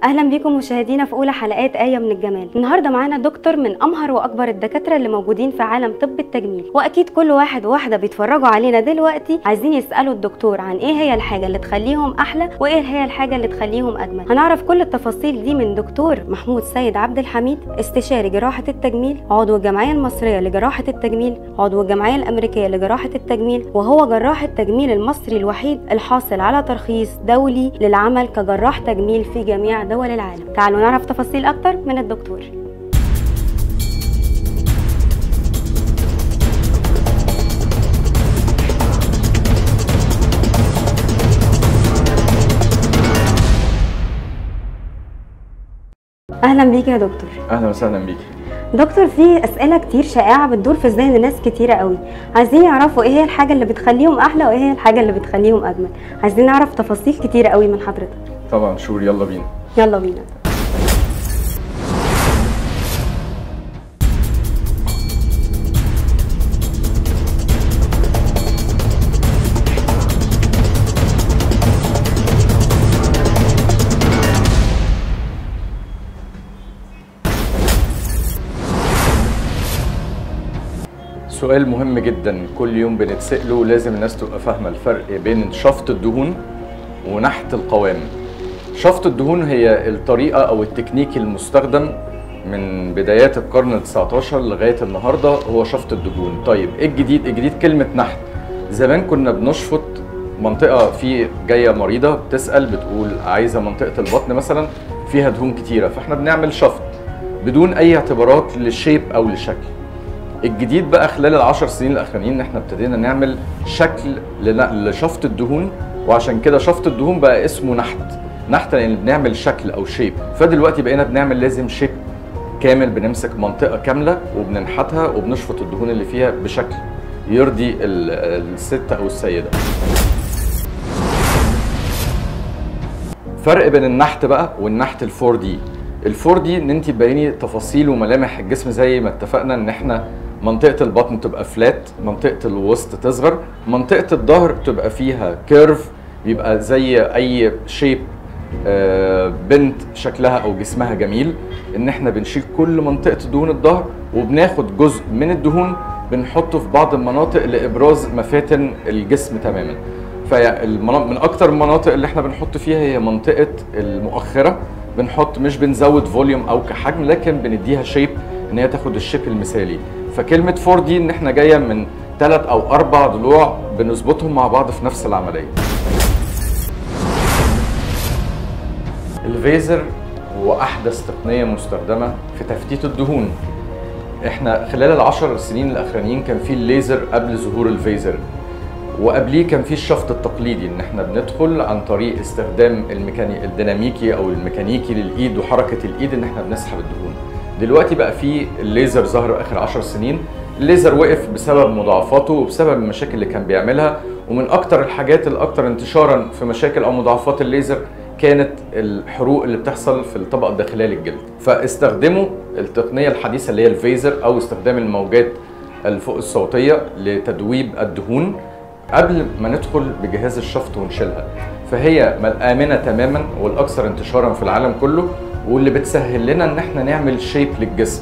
اهلا بيكم مشاهدينا في اولى حلقات ايه من الجمال النهارده معانا دكتور من امهر واكبر الدكاتره اللي موجودين في عالم طب التجميل واكيد كل واحد وواحده بيتفرجوا علينا دلوقتي عايزين يسالوا الدكتور عن ايه هي الحاجه اللي تخليهم احلى وايه هي الحاجه اللي تخليهم اجمل هنعرف كل التفاصيل دي من دكتور محمود سيد عبد الحميد استشاري جراحه التجميل عضو الجمعيه المصريه لجراحه التجميل عضو الجمعيه الامريكيه لجراحه التجميل وهو جراح التجميل المصري الوحيد الحاصل على ترخيص دولي للعمل كجراح تجميل في جميع دول العالم تعالوا نعرف تفاصيل اكتر من الدكتور اهلا بيك يا دكتور اهلا وسهلا بيكي دكتور في اسئله كتير شائعه بتدور في ذهن ناس كتيره قوي عايزين يعرفوا ايه هي الحاجه اللي بتخليهم احلى وايه هي الحاجه اللي بتخليهم اجمل عايزين نعرف تفاصيل كتيره قوي من حضرتك طبعا شور يلا بينا يلا بينا سؤال مهم جدا كل يوم بنتسأله لازم الناس تبقى فاهمة الفرق بين شفط الدهون ونحت القوام شفط الدهون هي الطريقة أو التكنيك المستخدم من بدايات القرن ال 19 لغاية النهاردة هو شفط الدهون طيب إيه الجديد؟ الجديد كلمة نحت زمان كنا بنشفط منطقة في جاية مريضة بتسأل بتقول عايزة منطقة البطن مثلا فيها دهون كتيرة فاحنا بنعمل شفط بدون أي اعتبارات للشيب أو للشكل الجديد بقى خلال العشر سنين الاخرانيين ان احنا ابتدينا نعمل شكل لن- لشفط الدهون وعشان كده شفط الدهون بقى اسمه نحت نحت لان بنعمل شكل او شيب فدلوقتي بقينا بنعمل لازم شيب كامل بنمسك منطقه كامله وبننحتها وبنشفط الدهون اللي فيها بشكل يرضي ال- الست او السيده فرق بين النحت بقى والنحت الفور دي الفور دي ان انت تبيني تفاصيل وملامح الجسم زي ما اتفقنا ان احنا منطقه البطن تبقى فلات منطقه الوسط تصغر منطقه الظهر تبقى فيها كيرف يبقى زي اي شيب بنت شكلها او جسمها جميل ان احنا بنشيل كل منطقه دهون الظهر وبناخد جزء من الدهون بنحطه في بعض المناطق لابراز مفاتن الجسم تماما فمن اكتر المناطق اللي احنا بنحط فيها هي منطقه المؤخره بنحط مش بنزود فوليوم او كحجم لكن بنديها شيب ان هي تاخد الشيب المثالي فكلمه فور دي ان احنا جايه من ثلاث او اربع ضلوع بنظبطهم مع بعض في نفس العمليه الفيزر هو احدث تقنيه مستخدمه في تفتيت الدهون احنا خلال العشر سنين الاخرانيين كان في الليزر قبل ظهور الفيزر وقبليه كان في الشفط التقليدي ان احنا بندخل عن طريق استخدام الميكاني الديناميكي او الميكانيكي للايد وحركه الايد ان احنا بنسحب الدهون دلوقتي بقى في الليزر ظهر اخر 10 سنين الليزر وقف بسبب مضاعفاته وبسبب المشاكل اللي كان بيعملها ومن اكتر الحاجات الاكثر انتشارا في مشاكل او مضاعفات الليزر كانت الحروق اللي بتحصل في الطبقه الداخليه للجلد فاستخدموا التقنيه الحديثه اللي هي الفيزر او استخدام الموجات الفوق الصوتيه لتدويب الدهون قبل ما ندخل بجهاز الشفط ونشيلها فهي آمنة تماما والأكثر انتشارا في العالم كله واللي بتسهل لنا إن احنا نعمل شيب للجسم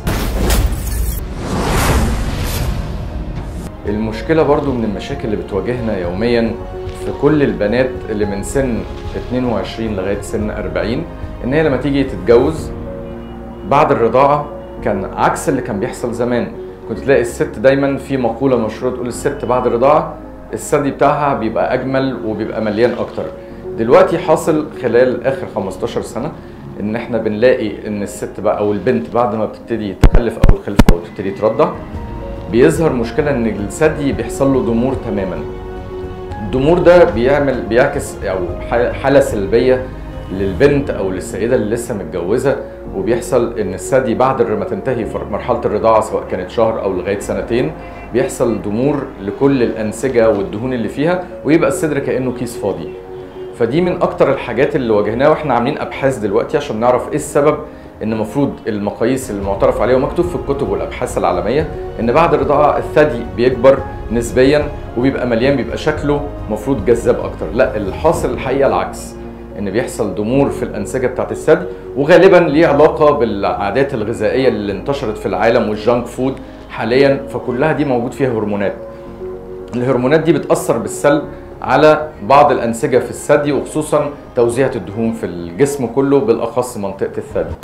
المشكلة برضو من المشاكل اللي بتواجهنا يوميا في كل البنات اللي من سن 22 لغاية سن 40 إن هي لما تيجي تتجوز بعد الرضاعة كان عكس اللي كان بيحصل زمان كنت تلاقي الست دايما في مقولة مشهورة تقول الست بعد الرضاعة الثدي بتاعها بيبقى اجمل وبيبقى مليان اكتر دلوقتي حاصل خلال اخر 15 سنه ان احنا بنلاقي ان الست بقى او البنت بعد ما بتبتدي تخلف اول خلفه او تبتدي ترضع بيظهر مشكله ان الثدي بيحصل له ضمور تماما الضمور ده بيعمل بيعكس او حاله سلبيه للبنت او للسيده اللي لسه متجوزه وبيحصل ان الثدي بعد ما تنتهي مرحله الرضاعه سواء كانت شهر او لغايه سنتين بيحصل ضمور لكل الانسجه والدهون اللي فيها ويبقى الصدر كانه كيس فاضي فدي من اكتر الحاجات اللي واجهناها واحنا عاملين ابحاث دلوقتي عشان نعرف ايه السبب ان المفروض المقاييس المعترف عليها ومكتوب في الكتب والابحاث العالميه ان بعد الرضاعه الثدي بيكبر نسبيا وبيبقى مليان بيبقى شكله مفروض جذاب اكتر لا الحاصل الحقيقه العكس ان بيحصل ضمور في الانسجه بتاعت الثدي وغالبا ليه علاقه بالعادات الغذائيه اللي انتشرت في العالم والجانك فود حاليا فكلها دي موجود فيها هرمونات الهرمونات دي بتاثر بالسلب على بعض الانسجه في الثدي وخصوصا توزيعه الدهون في الجسم كله بالاخص منطقه الثدي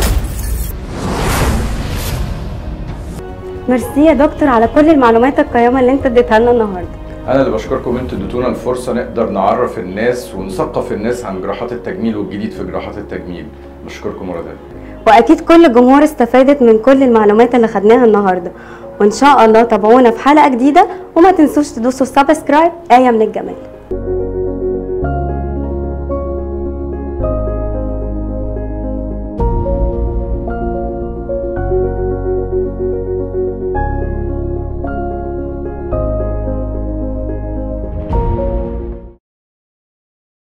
ميرسي يا دكتور على كل المعلومات القيمه اللي انت اديتها لنا النهارده انا اللي بشكركم انتوا اديتونا الفرصه نقدر نعرف الناس ونثقف الناس عن جراحات التجميل والجديد في جراحات التجميل بشكركم مره تانيه واكيد كل الجمهور استفادت من كل المعلومات اللي خدناها النهارده وان شاء الله تابعونا في حلقه جديده وما تنسوش تدوسوا سبسكرايب ايه من الجمال